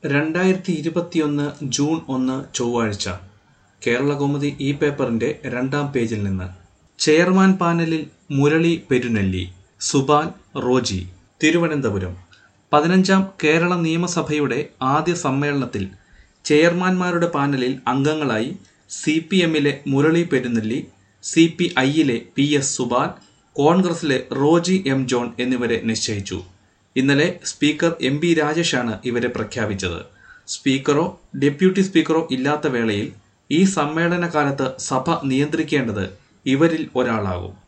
രണ്ടായിരത്തി ഇരുപത്തിയൊന്ന് ജൂൺ ഒന്ന് ചൊവ്വാഴ്ച കേരളകൗമുദി ഈ പേപ്പറിന്റെ രണ്ടാം പേജിൽ നിന്ന് ചെയർമാൻ പാനലിൽ മുരളി പെരുനെല്ലി സുബാൻ റോജി തിരുവനന്തപുരം പതിനഞ്ചാം കേരള നിയമസഭയുടെ ആദ്യ സമ്മേളനത്തിൽ ചെയർമാൻമാരുടെ പാനലിൽ അംഗങ്ങളായി സി പി എമ്മിലെ മുരളി പെരുന്നെല്ലി സി പി ഐയിലെ പി എസ് സുബാൻ കോൺഗ്രസിലെ റോജി എം ജോൺ എന്നിവരെ നിശ്ചയിച്ചു ഇന്നലെ സ്പീക്കർ എം ബി രാജേഷാണ് ഇവരെ പ്രഖ്യാപിച്ചത് സ്പീക്കറോ ഡെപ്യൂട്ടി സ്പീക്കറോ ഇല്ലാത്ത വേളയിൽ ഈ സമ്മേളന കാലത്ത് സഭ നിയന്ത്രിക്കേണ്ടത് ഇവരിൽ ഒരാളാകും